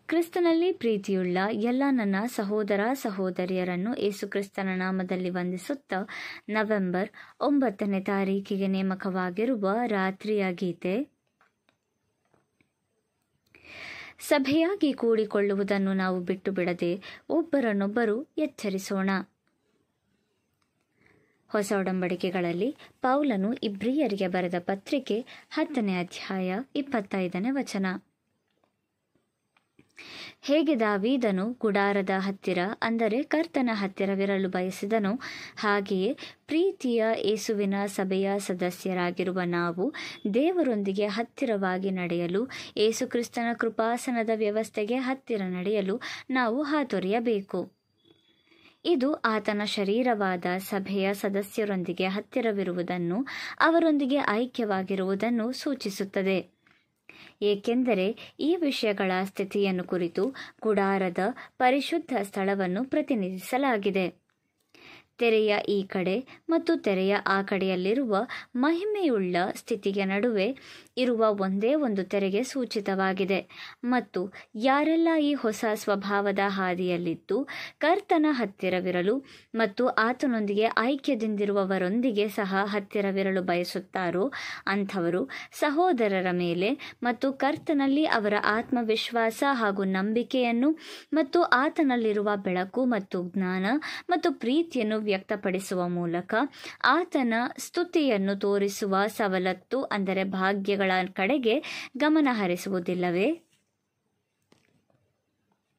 ಕ್ರಿಸ್ತನಲ್ಲಿ ಪ್ರೀತಿಯುಳ್ಳ ಎಲ್ಲ ನನ್ನ ಸಹೋದರ ಸಹೋದರಿಯರನ್ನು ಯೇಸುಕ್ರಿಸ್ತನ ನಾಮದಲ್ಲಿ ವಂದಿಸುತ್ತಾ ನವೆಂಬರ್ ಒಂಬತ್ತನೇ ತಾರೀಕಿಗೆ ನೇಮಕವಾಗಿರುವ ರಾತ್ರಿಯ ಗೀತೆ ಸಭೆಯಾಗಿ ಕೂಡಿಕೊಳ್ಳುವುದನ್ನು ನಾವು ಬಿಟ್ಟು ಬಿಡದೆ ಒಬ್ಬರನ್ನೊಬ್ಬರು ಎಚ್ಚರಿಸೋಣ ಹೊಸ ಒಡಂಬಡಿಕೆಗಳಲ್ಲಿ ಪೌಲನು ಇಬ್ರಿಯರಿಗೆ ಬರೆದ ಪತ್ರಿಕೆ ಹತ್ತನೇ ಅಧ್ಯಾಯ ಇಪ್ಪತ್ತೈದನೇ ವಚನ ಹೇಗೆ ದಾವೀದನು ಗುಡಾರದ ಹತ್ತಿರ ಅಂದರೆ ಕರ್ತನ ಹತ್ತಿರವಿರಲು ಬಯಸಿದನು ಹಾಗೆಯೇ ಪ್ರೀತಿಯ ಯೇಸುವಿನ ಸಭೆಯ ಸದಸ್ಯರಾಗಿರುವ ನಾವು ದೇವರೊಂದಿಗೆ ಹತ್ತಿರವಾಗಿ ನಡೆಯಲು ಯೇಸುಕ್ರಿಸ್ತನ ಕೃಪಾಸನದ ವ್ಯವಸ್ಥೆಗೆ ಹತ್ತಿರ ನಡೆಯಲು ನಾವು ಹಾತೊರೆಯಬೇಕು ಇದು ಆತನ ಶರೀರವಾದ ಸಭೆಯ ಸದಸ್ಯರೊಂದಿಗೆ ಹತ್ತಿರವಿರುವುದನ್ನು ಅವರೊಂದಿಗೆ ಐಕ್ಯವಾಗಿರುವುದನ್ನು ಸೂಚಿಸುತ್ತದೆ ಏಕೆಂದರೆ ಈ ವಿಷಯಗಳ ಸ್ಥಿತಿಯನ್ನು ಕುರಿತು ಗುಡಾರದ ಪರಿಶುದ್ಧ ಸ್ಥಳವನ್ನು ಪ್ರತಿನಿಧಿಸಲಾಗಿದೆ ತೆರೆಯ ಈ ಕಡೆ ಮತ್ತು ತೆರೆಯ ಆ ಕಡೆಯಲ್ಲಿರುವ ಮಹಿಮೆಯುಳ್ಳ ಸ್ಥಿತಿಗೆ ನಡುವೆ ಇರುವ ಒಂದೇ ಒಂದು ತೆರೆಗೆ ಸೂಚಿತವಾಗಿದೆ ಮತ್ತು ಯಾರೆಲ್ಲ ಈ ಹೊಸ ಸ್ವಭಾವದ ಹಾದಿಯಲ್ಲಿದ್ದು ಕರ್ತನ ಹತ್ತಿರವಿರಲು ಮತ್ತು ಆತನೊಂದಿಗೆ ಐಕ್ಯದಿಂದಿರುವವರೊಂದಿಗೆ ಸಹ ಹತ್ತಿರವಿರಲು ಬಯಸುತ್ತಾರೋ ಅಂಥವರು ಸಹೋದರರ ಮೇಲೆ ಮತ್ತು ಕರ್ತನಲ್ಲಿ ಅವರ ಆತ್ಮವಿಶ್ವಾಸ ಹಾಗೂ ನಂಬಿಕೆಯನ್ನು ಮತ್ತು ಆತನಲ್ಲಿರುವ ಬೆಳಕು ಮತ್ತು ಜ್ಞಾನ ಮತ್ತು ಪ್ರೀತಿಯನ್ನು ವ್ಯಕ್ತಪಡಿಸುವ ಮೂಲಕ ಆತನ ಸ್ತುತಿಯನ್ನು ತೋರಿಸುವ ಸವಲತ್ತು ಅಂದರೆ ಭಾಗ್ಯಗಳ ಕಡೆಗೆ ಗಮನ ಹರಿಸುವುದಿಲ್ಲವೇ